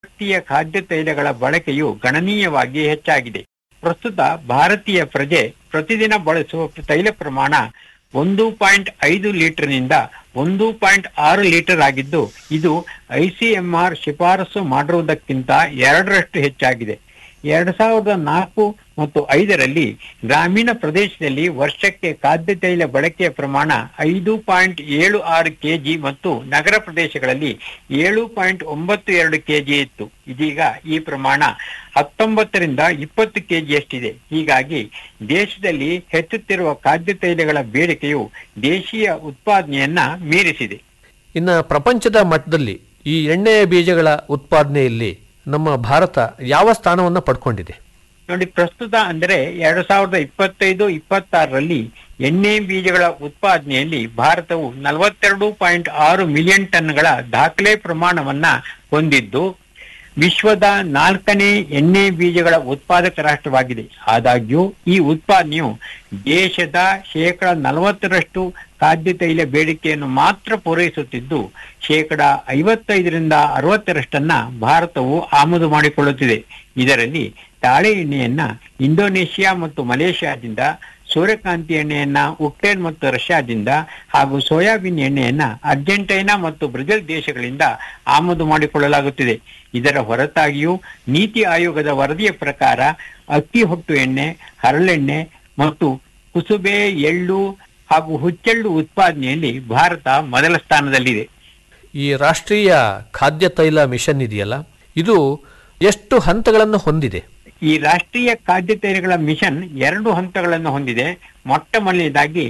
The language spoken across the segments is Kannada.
ಭಾರತೀಯ ಖಾದ್ಯ ತೈಲಗಳ ಬಳಕೆಯು ಗಣನೀಯವಾಗಿ ಹೆಚ್ಚಾಗಿದೆ ಪ್ರಸ್ತುತ ಭಾರತೀಯ ಪ್ರಜೆ ಪ್ರತಿದಿನ ಬಳಸುವ ತೈಲ ಪ್ರಮಾಣ ಒಂದು ಪಾಯಿಂಟ್ ಐದು ಲೀಟರ್ನಿಂದ ಒಂದು ಪಾಯಿಂಟ್ ಆರು ಲೀಟರ್ ಆಗಿದ್ದು ಇದು ಐಸಿಎಂಆರ್ ಶಿಫಾರಸು ಮಾಡಿರುವುದಕ್ಕಿಂತ ಎರಡರಷ್ಟು ಹೆಚ್ಚಾಗಿದೆ ಎರಡ್ ಸಾವಿರದ ನಾಲ್ಕು ಮತ್ತು ಐದರಲ್ಲಿ ಗ್ರಾಮೀಣ ಪ್ರದೇಶದಲ್ಲಿ ವರ್ಷಕ್ಕೆ ಖಾದ್ಯ ತೈಲ ಬಳಕೆಯ ಪ್ರಮಾಣ ಐದು ಪಾಯಿಂಟ್ ಏಳು ಆರು ಕೆಜಿ ಮತ್ತು ನಗರ ಪ್ರದೇಶಗಳಲ್ಲಿ ಏಳು ಪಾಯಿಂಟ್ ಒಂಬತ್ತು ಎರಡು ಕೆಜಿ ಇತ್ತು ಇದೀಗ ಈ ಪ್ರಮಾಣ ಹತ್ತೊಂಬತ್ತರಿಂದ ಇಪ್ಪತ್ತು ಕೆಜಿಯಷ್ಟಿದೆ ಹೀಗಾಗಿ ದೇಶದಲ್ಲಿ ಹೆಚ್ಚುತ್ತಿರುವ ಖಾದ್ಯ ತೈಲಗಳ ಬೇಡಿಕೆಯು ದೇಶೀಯ ಉತ್ಪಾದನೆಯನ್ನ ಮೀರಿಸಿದೆ ಇನ್ನು ಪ್ರಪಂಚದ ಮಟ್ಟದಲ್ಲಿ ಈ ಎಣ್ಣೆ ಬೀಜಗಳ ಉತ್ಪಾದನೆಯಲ್ಲಿ ನಮ್ಮ ಭಾರತ ಯಾವ ಸ್ಥಾನವನ್ನು ಪಡ್ಕೊಂಡಿದೆ ನೋಡಿ ಪ್ರಸ್ತುತ ಅಂದ್ರೆ ಎರಡ್ ಸಾವಿರದ ಇಪ್ಪತ್ತೈದು ಇಪ್ಪತ್ತಾರರಲ್ಲಿ ಎಣ್ಣೆ ಬೀಜಗಳ ಉತ್ಪಾದನೆಯಲ್ಲಿ ಭಾರತವು ನಲವತ್ತೆರಡು ಪಾಯಿಂಟ್ ಆರು ಮಿಲಿಯನ್ ಟನ್ಗಳ ದಾಖಲೆ ಪ್ರಮಾಣವನ್ನ ಹೊಂದಿದ್ದು ವಿಶ್ವದ ನಾಲ್ಕನೇ ಎಣ್ಣೆ ಬೀಜಗಳ ಉತ್ಪಾದಕ ರಾಷ್ಟ್ರವಾಗಿದೆ ಆದಾಗ್ಯೂ ಈ ಉತ್ಪಾದನೆಯು ದೇಶದ ಶೇಕಡ ನಲವತ್ತರಷ್ಟು ಖಾದ್ಯ ತೈಲ ಬೇಡಿಕೆಯನ್ನು ಮಾತ್ರ ಪೂರೈಸುತ್ತಿದ್ದು ಶೇಕಡ ಐವತ್ತೈದರಿಂದ ಅರವತ್ತರಷ್ಟನ್ನ ಭಾರತವು ಆಮದು ಮಾಡಿಕೊಳ್ಳುತ್ತಿದೆ ಇದರಲ್ಲಿ ತಾಳೆ ಎಣ್ಣೆಯನ್ನ ಇಂಡೋನೇಷಿಯಾ ಮತ್ತು ಮಲೇಷ್ಯಾದಿಂದ ಸೂರ್ಯಕಾಂತಿ ಎಣ್ಣೆಯನ್ನ ಉಕ್ರೇನ್ ಮತ್ತು ರಷ್ಯಾದಿಂದ ಹಾಗೂ ಸೋಯಾಬೀನ್ ಎಣ್ಣೆಯನ್ನ ಅರ್ಜೆಂಟೈನಾ ಮತ್ತು ಬ್ರೆಜಿಲ್ ದೇಶಗಳಿಂದ ಆಮದು ಮಾಡಿಕೊಳ್ಳಲಾಗುತ್ತಿದೆ ಇದರ ಹೊರತಾಗಿಯೂ ನೀತಿ ಆಯೋಗದ ವರದಿಯ ಪ್ರಕಾರ ಅಕ್ಕಿ ಹೊಟ್ಟು ಎಣ್ಣೆ ಹರಳೆಣ್ಣೆ ಮತ್ತು ಕುಸುಬೆ ಎಳ್ಳು ಹಾಗೂ ಹುಚ್ಚೆಳ್ಳು ಉತ್ಪಾದನೆಯಲ್ಲಿ ಭಾರತ ಮೊದಲ ಸ್ಥಾನದಲ್ಲಿದೆ ಈ ರಾಷ್ಟ್ರೀಯ ಖಾದ್ಯ ತೈಲ ಮಿಷನ್ ಇದೆಯಲ್ಲ ಇದು ಎಷ್ಟು ಹಂತಗಳನ್ನು ಹೊಂದಿದೆ ಈ ರಾಷ್ಟ್ರೀಯ ಖಾದ್ಯ ತೈಲಗಳ ಮಿಷನ್ ಎರಡು ಹಂತಗಳನ್ನು ಹೊಂದಿದೆ ಮೊಟ್ಟ ಮೊದಲನೇದಾಗಿ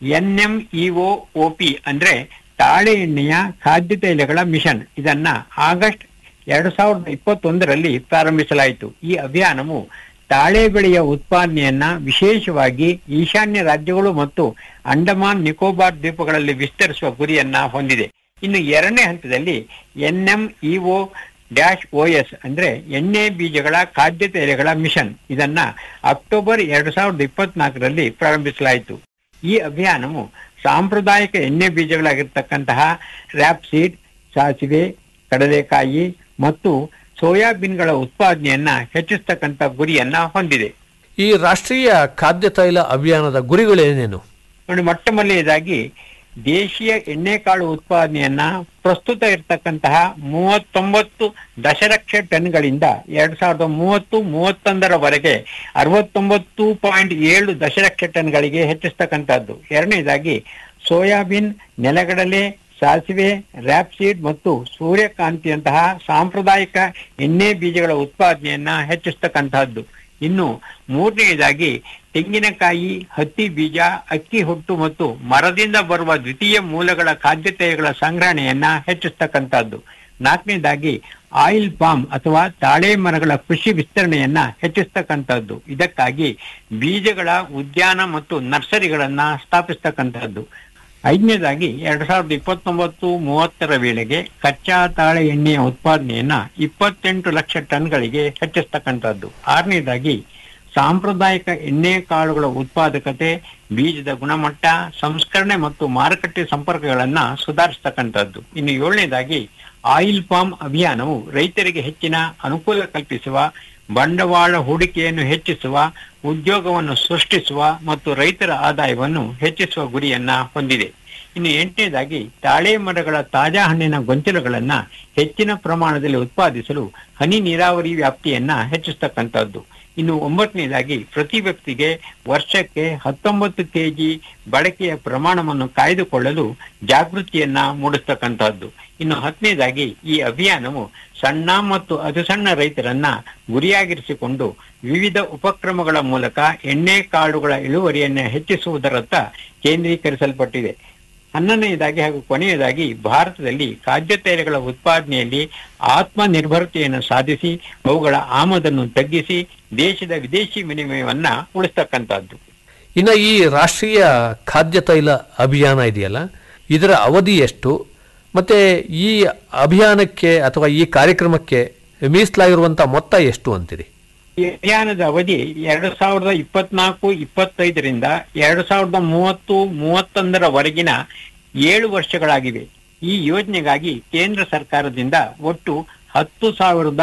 ಎನ್ಎಂಇಒ ಒಪಿ ಅಂದ್ರೆ ತಾಳೆ ಎಣ್ಣೆಯ ಖಾದ್ಯ ತೈಲಗಳ ಮಿಷನ್ ಇದನ್ನ ಆಗಸ್ಟ್ ಎರಡ್ ಸಾವಿರದ ಇಪ್ಪತ್ತೊಂದರಲ್ಲಿ ಪ್ರಾರಂಭಿಸಲಾಯಿತು ಈ ಅಭಿಯಾನವು ತಾಳೆ ಬೆಳೆಯ ಉತ್ಪಾದನೆಯನ್ನ ವಿಶೇಷವಾಗಿ ಈಶಾನ್ಯ ರಾಜ್ಯಗಳು ಮತ್ತು ಅಂಡಮಾನ್ ನಿಕೋಬಾರ್ ದ್ವೀಪಗಳಲ್ಲಿ ವಿಸ್ತರಿಸುವ ಗುರಿಯನ್ನ ಹೊಂದಿದೆ ಇನ್ನು ಎರಡನೇ ಹಂತದಲ್ಲಿ ಎನ್ಎಂಇಒ ಡ್ಯಾಶ್ ಓಎಸ್ ಅಂದ್ರೆ ಎಣ್ಣೆ ಬೀಜಗಳ ಖಾದ್ಯ ತೈಲಗಳ ಮಿಷನ್ ಇದನ್ನ ಅಕ್ಟೋಬರ್ ಎರಡ್ ಸಾವಿರದ ಇಪ್ಪತ್ನಾಲ್ಕರಲ್ಲಿ ಪ್ರಾರಂಭಿಸಲಾಯಿತು ಈ ಅಭಿಯಾನವು ಸಾಂಪ್ರದಾಯಿಕ ಎಣ್ಣೆ ಬೀಜಗಳಾಗಿರ್ತಕ್ಕಂತಹ ರ್ಯಾಪ್ಸೀಡ್ ಸಾಸಿವೆ ಕಡಲೆಕಾಯಿ ಮತ್ತು ಸೋಯಾಬೀನ್ಗಳ ಉತ್ಪಾದನೆಯನ್ನ ಹೆಚ್ಚಿಸ್ತಕ್ಕಂಥ ಗುರಿಯನ್ನ ಹೊಂದಿದೆ ಈ ರಾಷ್ಟ್ರೀಯ ಖಾದ್ಯ ತೈಲ ಅಭಿಯಾನದ ಗುರಿಗಳೇನೇನು ನೋಡಿ ಮೊಟ್ಟ ಮೊದಲನೇದಾಗಿ ದೇಶೀಯ ಎಣ್ಣೆಕಾಳು ಉತ್ಪಾದನೆಯನ್ನ ಪ್ರಸ್ತುತ ಇರತಕ್ಕಂತಹ ಮೂವತ್ತೊಂಬತ್ತು ದಶಲಕ್ಷ ಟನ್ಗಳಿಂದ ಎರಡ್ ಸಾವಿರದ ಮೂವತ್ತು ಮೂವತ್ತೊಂದರವರೆಗೆ ಅರವತ್ತೊಂಬತ್ತು ಪಾಯಿಂಟ್ ಏಳು ದಶಲಕ್ಷ ಟನ್ಗಳಿಗೆ ಹೆಚ್ಚಿಸ್ತಕ್ಕಂಥದ್ದು ಎರಡನೇದಾಗಿ ಸೋಯಾಬೀನ್ ನೆಲಗಡಲೆ ಸಾಸಿವೆ ರ್ಯಾಪ್ಸೀಡ್ ಮತ್ತು ಸೂರ್ಯಕಾಂತಿಯಂತಹ ಸಾಂಪ್ರದಾಯಿಕ ಎಣ್ಣೆ ಬೀಜಗಳ ಉತ್ಪಾದನೆಯನ್ನ ಹೆಚ್ಚಿಸ್ತಕ್ಕಂತಹದ್ದು ಇನ್ನು ಮೂರನೆಯದಾಗಿ ತೆಂಗಿನಕಾಯಿ ಹತ್ತಿ ಬೀಜ ಅಕ್ಕಿ ಹೊಟ್ಟು ಮತ್ತು ಮರದಿಂದ ಬರುವ ದ್ವಿತೀಯ ಮೂಲಗಳ ಖಾದ್ಯ ತೈಲಗಳ ಸಂಗ್ರಹಣೆಯನ್ನ ಹೆಚ್ಚಿಸ್ತಕ್ಕಂಥದ್ದು ನಾಲ್ಕನೇದಾಗಿ ಆಯಿಲ್ ಪಾಮ್ ಅಥವಾ ತಾಳೆ ಮರಗಳ ಕೃಷಿ ವಿಸ್ತರಣೆಯನ್ನ ಹೆಚ್ಚಿಸ್ತಕ್ಕಂಥದ್ದು ಇದಕ್ಕಾಗಿ ಬೀಜಗಳ ಉದ್ಯಾನ ಮತ್ತು ನರ್ಸರಿಗಳನ್ನ ಸ್ಥಾಪಿಸ್ತಕ್ಕಂಥದ್ದು ಐದನೇದಾಗಿ ಎರಡ್ ಸಾವಿರದ ಇಪ್ಪತ್ತೊಂಬತ್ತು ಮೂವತ್ತರ ವೇಳೆಗೆ ಕಚ್ಚಾ ತಾಳೆ ಎಣ್ಣೆಯ ಉತ್ಪಾದನೆಯನ್ನ ಇಪ್ಪತ್ತೆಂಟು ಲಕ್ಷ ಟನ್ಗಳಿಗೆ ಹೆಚ್ಚಿಸ್ತಕ್ಕಂಥದ್ದು ಆರನೇದಾಗಿ ಸಾಂಪ್ರದಾಯಿಕ ಎಣ್ಣೆ ಕಾಳುಗಳ ಉತ್ಪಾದಕತೆ ಬೀಜದ ಗುಣಮಟ್ಟ ಸಂಸ್ಕರಣೆ ಮತ್ತು ಮಾರುಕಟ್ಟೆ ಸಂಪರ್ಕಗಳನ್ನ ಸುಧಾರಿಸ್ತಕ್ಕಂಥದ್ದು ಇನ್ನು ಏಳನೇದಾಗಿ ಆಯಿಲ್ ಪಾಮ್ ಅಭಿಯಾನವು ರೈತರಿಗೆ ಹೆಚ್ಚಿನ ಅನುಕೂಲ ಕಲ್ಪಿಸುವ ಬಂಡವಾಳ ಹೂಡಿಕೆಯನ್ನು ಹೆಚ್ಚಿಸುವ ಉದ್ಯೋಗವನ್ನು ಸೃಷ್ಟಿಸುವ ಮತ್ತು ರೈತರ ಆದಾಯವನ್ನು ಹೆಚ್ಚಿಸುವ ಗುರಿಯನ್ನ ಹೊಂದಿದೆ ಇನ್ನು ಎಂಟನೇದಾಗಿ ತಾಳೆ ಮರಗಳ ತಾಜಾ ಹಣ್ಣಿನ ಗೊಂಚಲುಗಳನ್ನ ಹೆಚ್ಚಿನ ಪ್ರಮಾಣದಲ್ಲಿ ಉತ್ಪಾದಿಸಲು ಹನಿ ನೀರಾವರಿ ವ್ಯಾಪ್ತಿಯನ್ನ ಹೆಚ್ಚಿಸ್ತಕ್ಕಂಥದ್ದು ಇನ್ನು ಒಂಬತ್ತನೇದಾಗಿ ಪ್ರತಿ ವ್ಯಕ್ತಿಗೆ ವರ್ಷಕ್ಕೆ ಹತ್ತೊಂಬತ್ತು ಕೆಜಿ ಬಳಕೆಯ ಪ್ರಮಾಣವನ್ನು ಕಾಯ್ದುಕೊಳ್ಳಲು ಜಾಗೃತಿಯನ್ನ ಮೂಡಿಸ್ತಕ್ಕಂಥದ್ದು ಇನ್ನು ಹತ್ತನೇದಾಗಿ ಈ ಅಭಿಯಾನವು ಸಣ್ಣ ಮತ್ತು ಅತಿ ಸಣ್ಣ ರೈತರನ್ನ ಗುರಿಯಾಗಿರಿಸಿಕೊಂಡು ವಿವಿಧ ಉಪಕ್ರಮಗಳ ಮೂಲಕ ಎಣ್ಣೆ ಕಾಳುಗಳ ಇಳುವರಿಯನ್ನ ಹೆಚ್ಚಿಸುವುದರತ್ತ ಕೇಂದ್ರೀಕರಿಸಲ್ಪಟ್ಟಿದೆ ಹನ್ನೊಂದನೆಯದಾಗಿ ಹಾಗೂ ಕೊನೆಯದಾಗಿ ಭಾರತದಲ್ಲಿ ಖಾದ್ಯ ತೈಲಗಳ ಉತ್ಪಾದನೆಯಲ್ಲಿ ಆತ್ಮನಿರ್ಭರತೆಯನ್ನು ಸಾಧಿಸಿ ಅವುಗಳ ಆಮದನ್ನು ತಗ್ಗಿಸಿ ದೇಶದ ವಿದೇಶಿ ವಿನಿಮಯವನ್ನ ಉಳಿಸ್ತಕ್ಕಂಥದ್ದು ಇನ್ನು ಈ ರಾಷ್ಟ್ರೀಯ ಖಾದ್ಯ ತೈಲ ಅಭಿಯಾನ ಇದೆಯಲ್ಲ ಇದರ ಅವಧಿ ಎಷ್ಟು ಮತ್ತೆ ಈ ಅಭಿಯಾನಕ್ಕೆ ಅಥವಾ ಈ ಕಾರ್ಯಕ್ರಮಕ್ಕೆ ಮೀಸಲಾಗಿರುವಂಥ ಮೊತ್ತ ಎಷ್ಟು ಅಂತೀರಿ ಈ ಅಭಿಯಾನದ ಅವಧಿ ಎರಡು ಸಾವಿರದ ಇಪ್ಪತ್ನಾಲ್ಕು ಇಪ್ಪತ್ತೈದರಿಂದ ಎರಡು ಸಾವಿರದ ಮೂವತ್ತು ಮೂವತ್ತೊಂದರವರೆಗಿನ ಏಳು ವರ್ಷಗಳಾಗಿವೆ ಈ ಯೋಜನೆಗಾಗಿ ಕೇಂದ್ರ ಸರ್ಕಾರದಿಂದ ಒಟ್ಟು ಹತ್ತು ಸಾವಿರದ